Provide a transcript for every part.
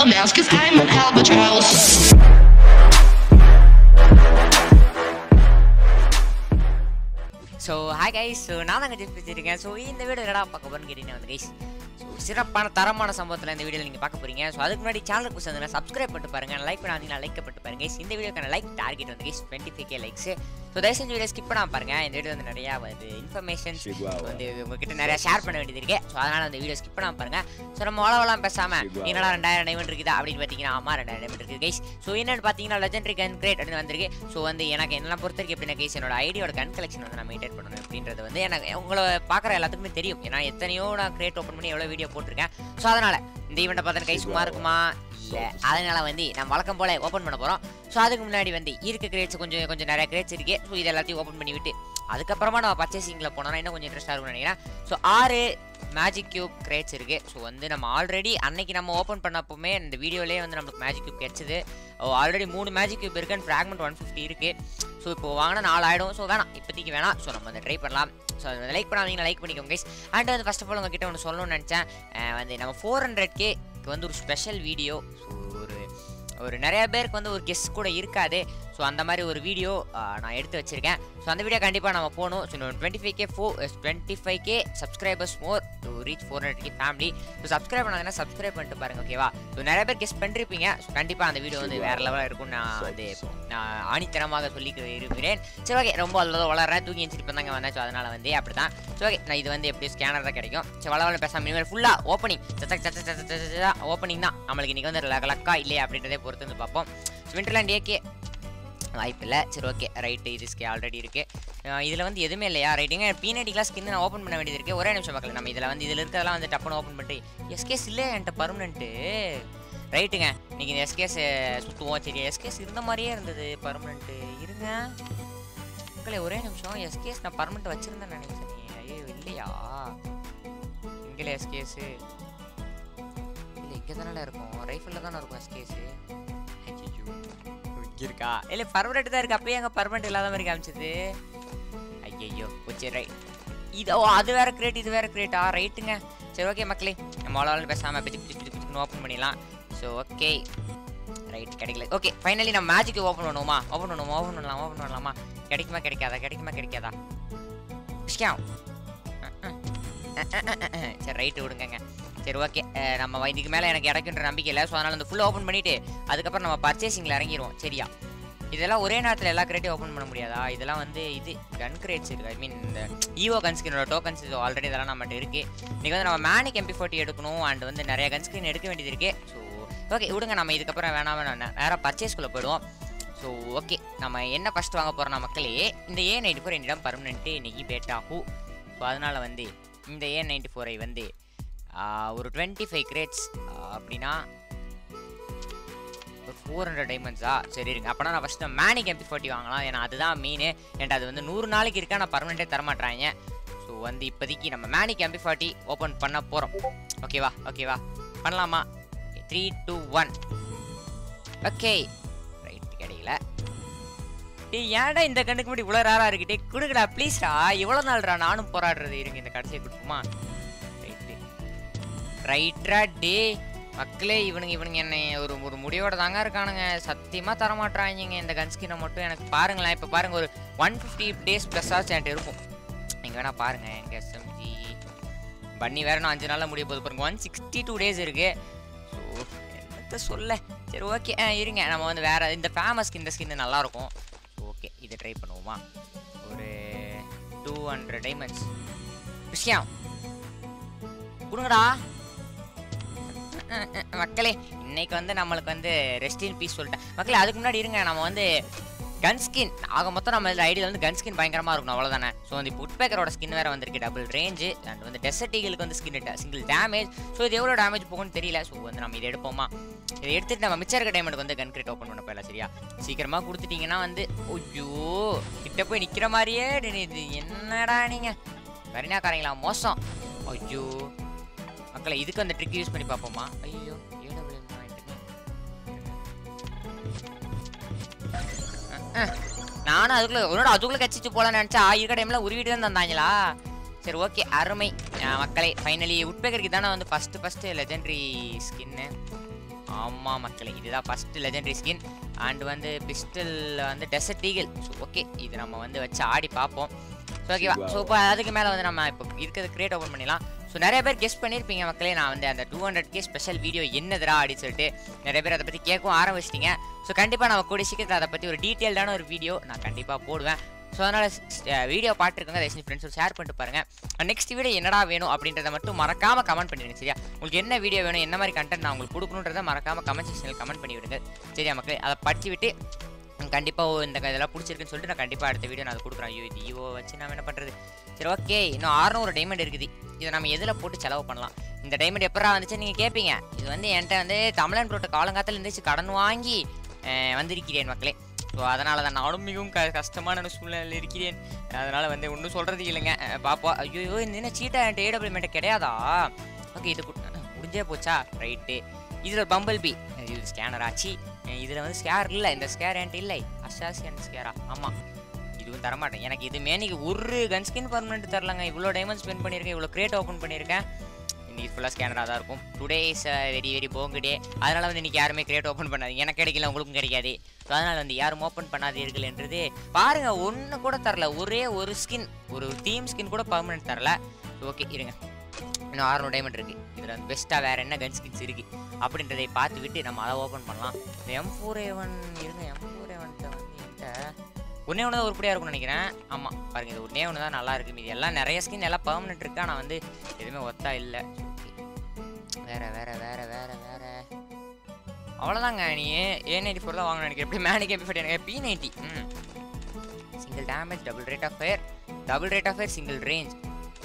a mouse, cause I'm an albatross. So hi guys so நான் தாங்க Jeff வச்சிருக்கேன் so இந்த வீடியோ என்னடா பார்க்க போகிறேன்னு கேட்டீங்கன்னா வந்து கைஸ் ஸோ சிறப்பான தரமான சம்பவத்தில் இந்த வீடியோவில் நீங்கள் பார்க்க போறீங்க ஸோ அதுக்கு முன்னாடி சேனலுக்கு புதுசாக சப்ஸ்கிரைப் பண்ணிட்டு பாருங்க லைக் பண்ணாதீங்கன்னா லைக் பண்ணிட்டு பாருங்க guys. இந்த வீடியோக்கான லைக் டார்கெட் வந்து guys twenty five K likes so தயவு செஞ்சு வீடியோ ஸ்கிப் பண்ணாம பாருங்க இந்த வீடியோ வந்து நிறையா வந்து இன்ஃபர்மேஷன்ஸ் வந்து உங்ககிட்ட நிறைய ஷேர் பண்ண வேண்டியது இருக்கு ஸோ அதனால அந்த வீடியோ ஸ்கிப் பண்ணாம பாருங்க ஸோ நம்ம வளவலாம் பேசாம என்னடா ரெண்டாயிரம் டைமண்ட் இருக்குதா அப்படின்னு பார்த்தீங்கன்னா ஆமா ரெண்டாயிரம் டைமண்ட் இருக்கு கைஸ் ஸோ என்னன்னு பார்த்தீங்கன்னா லெஜெண்டரி கன் கிரேட் அப்படின்னு வந்திருக்கு ஸோ வந்து எனக்கு என்னெல்லாம் பொறுத்த வரைக்கும் எப்படின்னா கைஸ் என்னோட ஐடியோட கன் கலெக்ஷன் வந்து நான் மெயின்டைன் பண்ணணும் அப்படின்றது வந்து எனக்கு உங்களை பார்க்குற எல்லாத்துக்குமே தெரியும் ஏன்னா எத்தனையோ நான் கிரேட் ஓப்பன் பண்ணி எவ்வளோ வீடியோ போட்டிருக்கேன் ஸோ அதனால இந்த ஈவெண்ட்டை பார்த்தா கை சும்மா இருக்குமா இல்லை அதனால வந்து நம்ம வழக்கம் போல ஓப்பன் பண்ண போகிறோம் ஸோ அதுக்கு முன்னாடி வந்து இருக்க கிரேட்ஸ் கொஞ்சம் கொஞ்சம் நிறைய கிரேட்ஸ் இருக்கு ஸோ இது எல்லாத்தையும் ஓப்பன் பண்ணி விட்டு அதுக்கப்புறமா நம்ம பர்ச்சேசிங்கில் போனோம்னா இன்னும் கொஞ்சம் இன்ட்ரெஸ்ட்டாக இருக்கும்னு நினைக்கிறேன் ஸோ ஆறு மேஜிக் கியூப் கிரேட்ஸ் இருக்கு ஸோ வந்து நம்ம ஆல்ரெடி அன்னைக்கு நம்ம ஓப்பன் பண்ணப்போமே இந்த வீடியோலேயே வந்து நம்மளுக்கு மேஜிக் கியூப் கிடைச்சது ஆல்ரெடி மூணு மேஜிக் கியூப் இருக்கு அண்ட் ஃப்ராக்மெண்ட் ஒன் ஃபிஃப்டி இருக்கு ஸோ இப்போ வாங்கினா நாலு ஆயிடும் ஸோ வேணாம் இப்போதைக்கு வேணாம் ஸோ நம்ம வந்து ட்ரை பண்ணலாம் ஸோ அதை லைக் பண்ணாதீங்கன்னா லைக் பண்ணிக்கோங்க கைஸ் அண்ட் வந்து ஃபஸ்ட் ஆஃப் ஆல் உங்ககிட்ட ஒன்று சொல்லணும்னு நினச்சேன் அஹ் வந்து நம்ம ஃபோர் ஹண்ட்ரட் கேக்கு வந்து ஒரு ஸ்பெஷல் வீடியோ ஸோ ஒரு ஒரு நிறைய பேருக்கு வந்து ஒரு கெஸ்ட் கூட இருக்காது ஸோ அந்த மாதிரி ஒரு வீடியோ நான் எடுத்து வச்சிருக்கேன் ஸோ அந்த வீடியோ கண்டிப்பாக நம்ம போகணும் so twenty five K for twenty five K subscribers more to reach four hundred K family so subscribe பண்ணாங்கன்னா சப்ஸ்கிரைப் பண்ணிட்டு பாருங்க ஓகேவா ஸோ நிறைய பேர் கெஸ்ட் பண்ணிருப்பீங்க ஸோ கண்டிப்பாக அந்த வீடியோ வந்து வேற லெவலாக இருக்கும்னு நான் வந்து நான் ஆணித்தரமாக சொல்லி இருக்கிறேன் சரி ஓகே ரொம்ப அல்லது வளர்றேன் தூங்கி எந்திரிச்சு தாங்க வந்தேன் ஸோ அதனால் வந்து அப்படி தான் ஸோ ஓகே நான் இது வந்து எப்படி ஸ்கேனர் தான் கிடைக்கும் சரி வள வள பேசாம இனிமேல் ஃபுல்லாக ஓப்பனிங் சத்த சத்த சத்த சத்த ஓப்பனிங் தான் நம்மளுக்கு இன்றைக்கி வந்து லக்க லக்கா இல்லையா அப்படின்றதே பொறுத்து வந்து பார்ப்போம் விண்டர்லேண்ட் ஏகே வாய்ப்பு இல்லை சரி ஓகே ரைட்டு இது ஸ்கே ஆல்ரெடி இருக்குது இதில் வந்து எதுவுமே இல்லையா ரைட்டுங்க பீனடி கிளாஸ் ஸ்கின் நான் ஓப்பன் பண்ண வேண்டியது இருக்குது ஒரே நிமிஷம் பார்க்கல நம்ம இதில் வந்து இதில் இருக்கிறதெல்லாம் வந்து டப்புன்னு ஓப்பன் பண்ணிட்டு எஸ்கேஸ் இல்லை என்கிட்ட பர்மனெண்ட்டு ரைட்டுங்க இன்னைக்கு இந்த எஸ்கேஸ் சுற்றுவோம் சரி எஸ்கேஸ் இருந்த மாதிரியே இருந்தது பர்மனெண்ட்டு இருங்க மக்களே ஒரே நிமிஷம் எஸ்கேஸ் நான் பர்மனெண்ட் வச்சுருந்தேன் நினைச்சேன் ஐயோ இல்லையா இங்கே எஸ்கேஸு இல்லை இங்கே தானே இருக்கும் ரைஃபிளில் தானே இருக்கும் எஸ்கேஸு ஐயோ இங்கே இருக்கா இல்லை பர்மனெண்ட் தான் இருக்கு அப்பயே அங்கே பர்மனெண்ட் இல்லாத மாதிரி காமிச்சது ஐயோ சரி ரைட் இது ஓ அது வேற கிரேட் இது வேற கிரேட்டா ரைட்டுங்க சரி ஓகே மக்களே நம்ம அவ்வளோ பேசாமல் பிச்சு பிச்சு பிச்சு பிச்சுன்னு ஓப்பன் பண்ணிடலாம் ஸோ ஓகே ரைட் கிடைக்கல ஓகே ஃபைனலி நம்ம மேஜிக் ஓப்பன் பண்ணுவோமா ஓப்பன் பண்ணுவோமா ஓப்பன் பண்ணலாம் ஓப்பன் பண்ணலாமா கிடைக்குமா கிடைக்காதா கிடைக்குமா கிடைக்காதா பிஷ்காம் சரி ரைட்டு விடுங்கங்க சரி ஓகே நம்ம இதுக்கு மேலே எனக்கு கிடைக்குன்ற நம்பிக்கை இல்லை ஸோ அதனால் அந்த ஃபுல்லாக ஓப்பன் பண்ணிவிட்டு அதுக்கப்புறம் நம்ம பர்ச்சேசிங்கில் இறங்கிடுவோம் சரியா இதெல்லாம் ஒரே நேரத்தில் எல்லா கிரேட்டையும் ஓப்பன் பண்ண முடியாதா இதெல்லாம் வந்து இது கன் கிரேட்ஸ் இருக்குது ஐ மீன் இந்த ஈவோ கன்ஸ்கினோட டோக்கன்ஸ் இது ஆல்ரெடி இதெல்லாம் நம்மகிட்ட இருக்குது இன்றைக்கி வந்து நம்ம மேனிக் எம்பி ஃபோர்ட்டி எடுக்கணும் அண்ட் வந்து நிறைய கன்ஸ்கிரீன் எடுக்க வேண்டியது இருக்குது ஸோ ஓகே விடுங்க நம்ம இதுக்கப்புறம் வேணாம் வேணாம் நேராக பர்ச்சேஸ்குள்ளே போயிடுவோம் ஸோ ஓகே நம்ம என்ன ஃபஸ்ட் வாங்க போகிறோம் மக்களே இந்த ஏ நைன்டி ஃபோர் என்னிடம் பர்மனெண்ட்டு இன்னைக்கு பேட்டா ஹூ ஸோ அதனால் வந்து இந்த ஏ நைன்டி ஃபோரை வந்து ஒரு டுவெண்ட்டி ஃபைவ் கிரேட்ஸ் அப்படின்னா ஒரு ஃபோர் ஹண்ட்ரட் டைமண்ட்ஸா சரி இருங்க அப்போனா நான் ஃபஸ்ட்டு மேனிக் எம்பி ஃபார்ட்டி வாங்கலாம் ஏன்னா அதுதான் மெயின் ஏன்டா அது வந்து நூறு நாளைக்கு இருக்கா நான் பர்மனெண்ட்டே தரமாட்டாங்க ஸோ வந்து இப்போதைக்கு நம்ம மேனிக் எம்பி ஃபார்ட்டி ஓப்பன் பண்ண போகிறோம் ஓகேவா ஓகேவா பண்ணலாமா three two one okay right கிடைக்கல டேய் ஏன்டா இந்த கண்ணுக்கு முன்னாடி இவ்வளோ ரேராக இருக்குட்டே கொடுங்கடா ப்ளீஸ்டா இவ்வளோ நாள்டா நானும் போராடுறது இருங்க இந்த கடைசியை கொடுக்குமா ரைட்டு ரைட்ரா டே மக்களே இவனுங்க இவனுங்க என்னை ஒரு ஒரு முடிவோட தாங்க இருக்கானுங்க சத்தியமாக தரமாட்டாங்க இந்த கன்ஸ்கினை மட்டும் எனக்கு பாருங்களேன் இப்போ பாருங்க ஒரு ஒன் ஃபிஃப்டி டேஸ் ப்ளஸ் ஆச்சு என்கிட்ட இருக்கும் நீங்கள் வேணால் பாருங்க எங்கள் எஸ்எம்ஜி பண்ணி வேற நான் அஞ்சு நாளில் முடிய போகுது பாருங்க ஒன் சிக்ஸ்டி டூ டேஸ் இருக்கு ஸோ என்னத்த சொல்ல சரி ஓகே இருங்க நம்ம வந்து வேற இந்த ஃபேமஸ் இந்த ஸ்கின் நல்லாயிருக்கும் ஓகே இதை ட்ரை பண்ணுவோமா ஒரு டூ ஹண்ட்ரட் டைமண்ட்ஸ் விஷயம் கொடுங்கடா மக்களே இன்னைக்கு வந்து நம்மளுக்கு வந்து ரெஸ்ட் இன் பீஸ் சொல்லிட்டேன் மக்களே அதுக்கு முன்னாடி இருங்க நம்ம வந்து கன் ஸ்கின் ஆக மொத்தம் நம்ம ஐடியில் வந்து கன் ஸ்கின் பயங்கரமாக இருக்கணும் அவ்வளோதானே ஸோ வந்து இப்போ உட்பேக்கரோட ஸ்கின் வேறு வந்திருக்கு டபுள் ரேஞ்சு அண்ட் வந்து டெசர்ட் ஈகிளுக்கு வந்து ஸ்கின் சிங்கிள் டேமேஜ் ஸோ இது எவ்வளோ டேமேஜ் போகும்னு தெரியல ஸோ வந்து நம்ம இதை எடுப்போமா இதை எடுத்துட்டு நம்ம மிச்சம் இருக்க டைமண்ட் வந்து கன் கிரேட் ஓப்பன் பண்ண போயிடலாம் சரியா சீக்கிரமாக கொடுத்துட்டீங்கன்னா வந்து ஐயோ கிட்ட போய் நிற்கிற மாதிரியே இது என்னடா நீங்கள் கரினாக்காரங்களா மோசம் ஐயோ மக்களை இதுக்கு அந்த ட்ரிக் யூஸ் பண்ணி பார்ப்போமா ஐயோ ஏடபிள்யூஎம் நானும் அதுக்குள்ள உன்னோட அதுக்குள்ள கச்சிச்சு போல நினச்சா இருக்க டைம்ல உருவிட்டு தான் தந்தாங்களா சரி ஓகே அருமை மக்களே ஃபைனலி உட்பேக்கருக்கு தானே வந்து ஃபஸ்ட்டு ஃபஸ்ட்டு லெஜெண்டரி ஸ்கின்னு ஆமாம் மக்களே இதுதான் ஃபஸ்ட்டு லெஜெண்டரி ஸ்கின் அண்ட் வந்து பிஸ்டலில் வந்து டெசர்ட் ஈகிள் ஸோ ஓகே இது நம்ம வந்து வச்சு ஆடி பார்ப்போம் ஸோ ஓகேவா ஸோ இப்போ அதுக்கு மேலே வந்து நம்ம இப்போ இருக்கிறது கிரியேட் ஓப்பன் பண்ணிடலாம் ஸோ நிறைய பேர் கெஸ்ட் பண்ணியிருப்பீங்க மக்களே நான் வந்து அந்த two hundred K special video என்னதுடா அப்படின்னு சொல்லிட்டு நிறைய பேர் அதை பற்றி கேட்கவும் ஆரம்பிச்சிட்டிங்க ஸோ கண்டிப்பாக நம்ம கூடிய சீக்கிரத்தில் அதை பற்றி ஒரு டீட்டெயில்டான ஒரு வீடியோ நான் கண்டிப்பாக போடுவேன் ஸோ அதனால் வீடியோ பார்த்துருக்கோங்க தயவுசெஞ்சு ஃப்ரெண்ட்ஸ் ஷேர் பண்ணிட்டு பாருங்கள் நெக்ஸ்ட் வீடியோ என்னடா வேணும் அப்படின்றத மட்டும் மறக்காமல் கமெண்ட் பண்ணிடுங்க சரியா உங்களுக்கு என்ன வீடியோ வேணும் என்ன மாதிரி கண்டென்ட் நான் உங்களுக்கு கொடுக்கணுன்றதை மறக்காமல் கமெண்ட் செக்ஷனில் கமெண்ட் பண்ணி விடுங்க சரியா மக்களே அதை படிச்சு விட்டு கண்டிப்பாக இந்த இதெல்லாம் பிடிச்சிருக்குன்னு சொல்லிட்டு நான் கண்டிப்பாக அடுத்த வீடியோ நான் அதை கொடுக்குறேன் ஐயோ இது ஈவோ வச்சு நான் என்ன பண்ணுறது சரி ஓகே இன்னும் 600 டைமண்ட் இருக்குது இதை நம்ம எதில் போட்டு செலவு பண்ணலாம் இந்த டைமண்ட் எப்படா வந்துச்சு நீங்கள் கேட்பீங்க இது வந்து என்கிட்ட வந்து தமிழன் புரோட்ட காலங்காத்தில் இருந்துச்சு கடன் வாங்கி அஹ், வந்திருக்கிறேன் மக்களே ஸோ அதனால தான் நானும் மிகவும் க கஷ்டமான சூழ்நிலையில் இருக்கிறேன் அதனால் வந்து ஒன்றும் சொல்கிறது இல்லைங்க அஹ், பாப்போம் ஐயோ இந்த என்ன சீட்டா என்கிட்ட ஏடபிள்யூமெண்ட்டை கிடையாதா ஓகே இது கு- அஹ், முடிஞ்சே போச்சா ரைட்டு இதில் பம்பிள் பி இது ஸ்கேனர் ஆச்சு இதில் வந்து ஸ்கேர் இல்லை இந்த ஸ்கேர் என்கிட்ட இல்லை அசாசியன் ஸ்கேரா ஆமாம் இதுவும் தரமாட்டேன் எனக்கு இது மேனிக்கு ஒரு கன் ஸ்கின் பர்மனெண்ட் தரலங்க இவ்வளோ டைமண்ட் ஸ்பெண்ட் பண்ணியிருக்கேன் இவ்வளோ கிரேட் ஓப்பன் பண்ணியிருக்கேன் இன்னைக்கு ஃபுல்லாக ஸ்கேனராக தான் இருக்கும் டுடே இஸ் வெரி வெரி போங்கு டே அதனால் வந்து இன்னைக்கு யாருமே கிரியேட் ஓப்பன் பண்ணாதீங்க எனக்கு கிடைக்கல உங்களுக்கும் கிடைக்காது ஸோ அதனால் வந்து யாரும் ஓப்பன் பண்ணாதீர்கள் என்றது பாருங்க ஒன்று கூட தரல ஒரே ஒரு ஸ்கின் ஒரு தீம் ஸ்கின் கூட பர்மனெண்ட் தரல ஓகே இருங்க இன்னும் அறுநூறு டைமண்ட் இருக்குது இதில் வந்து பெஸ்ட்டாக வேறு என்ன கன் ஸ்கின்ஸ் இருக்குது அப்படின்றதை பார்த்து விட்டு நம்ம அதை ஓப்பன் பண்ணலாம் எம் ஃபோர் ஏவன் இருங்க எம் ஃபோர் ஏவன்ட்ட வந்து என்கிட்ட ஒன்றே ஒன்று தான் உருப்படியாக இருக்கும்னு நினைக்கிறேன் ஆமாம் பாருங்க இது ஒன்றே ஒன்று தான் நல்லா இருக்குது மீதி எல்லாம் நிறைய ஸ்கின் எல்லாம் பர்மனெண்ட் இருக்கு ஆனால் வந்து எதுவுமே ஒத்தா இல்லை வேற வேற வேற வேற வேற அவ்வளோதாங்க நீ ஏ நைன்டி ஃபோர் தான் வாங்கணும் நினைக்கிறேன் எப்படி மேனிக் எம்பி ஃபைட் எனக்கு பி நைன்ட்டி ம் single damage double rate of fire double rate of fire single range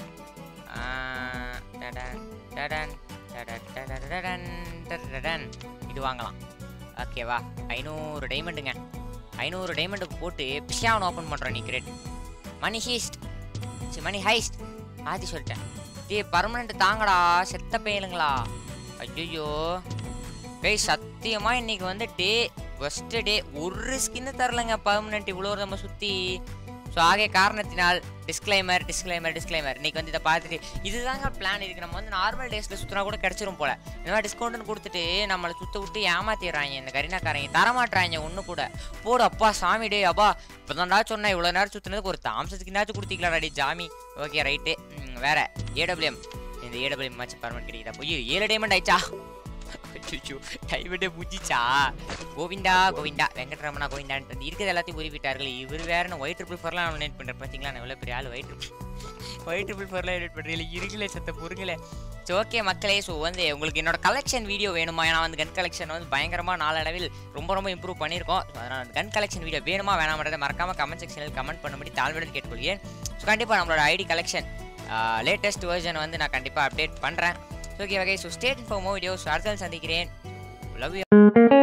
இது வாங்கலாம் ஓகேவா ஐநூறு டைமண்டுங்க ஐநூறு டைமண்டுக்கு போட்டு பிஷாவன் ஓப்பன் பண்ணுறோம் நீ கிரேட் மணி ஹீஸ்ட் சரி மணி ஹைஸ்ட் ஆதி சொல்லிட்டேன் டே பர்மனெண்ட் தாங்கடா செத்த பையலுங்களா ஐயோ டேய் சத்தியமா இன்னைக்கு வந்து டே ஃபஸ்ட்டு டே ஒரு ஸ்கின்னு தரலங்க பர்மனெண்ட் இவ்வளோ நம்ம சுற்றி ஸோ ஆகிய காரணத்தினால் டிஸ்க்ளைமர் டிஸ்க்ளைமர் டிஸ்க்ளைமர் இன்னைக்கு வந்து இதை பார்த்துட்டு இதுதாங்க பிளான் இருக்கு நம்ம வந்து நார்மல் டேஸில் சுற்றினா கூட கிடச்சிரும் போல இந்த மாதிரி டிஸ்கவுண்ட்னு கொடுத்துட்டு நம்மளை சுத்த விட்டு ஏமாத்திடுறாங்க இந்த கரீனாக்காரங்க தரமாட்டுறாங்க ஒன்று கூட போடு அப்பா சாமி டே அப்பா இப்போ தான்டா சொன்னேன் இவ்வளோ நேரம் சுற்றினதுக்கு ஒரு தாமசத்துக்குனாச்சும் கொடுத்திக்கலாம்டா ஜாமி ஓகே ரைட்டு வேற ஏடபிள்யூஎம் இந்த ஏடபிள்யூஎம் மேட்ச் பர்மனெண்ட் கிடைக்குதா போய் ஏழு டைமண்ட் ஆயிடுச்சா அச்சோ கைவிட்டு புஜிச்சா கோவிந்தா கோவிந்தா வெங்கட்ரமணா கோவிந்தான்னு வந்து இருக்கிறது எல்லாத்தையும் உருவிட்டார்கள் இவர் வேற நான் ஒயிட் ட்ரிபிள் ஃபோர்லாம் நாமினேட் பண்ணுறேன் பார்த்தீங்களா நான் எவ்வளோ பெரிய ஆள் ஒயிட் ட்ரிபிள் ஒயிட் ட்ரிபிள் ஃபோர்லாம் எடிட் பண்ணுறீங்க இருக்குல்ல சத்த பொருங்களே ஸோ ஓகே மக்களே ஸோ வந்து உங்களுக்கு என்னோட கலெக்ஷன் வீடியோ வேணுமா ஏன்னா வந்து கன் கலெக்ஷன் வந்து பயங்கரமாக நாளடைவில் ரொம்ப ரொம்ப இம்ப்ரூவ் பண்ணியிருக்கோம் ஸோ அதனால் கன் கலெக்ஷன் வீடியோ வேணுமா வேணாமன்றதை மறக்காமல் கமெண்ட் செக்ஷனில் கமெண்ட் பண்ணும்படி தாழ்வுடன் கேட்டுக்கொள்கிறேன் ஸோ கண்டிப்பாக நம்மளோட ஐடி கலெக்ஷன் லேட்டஸ்ட் வெர்ஷன் வந்து நான் கண்டிப்பாக அப்டேட் பண்ணுறேன் ஓகே வகை so stay for more videos அடுத்த நாள் சந்திக்கிறேன் லவ் யூ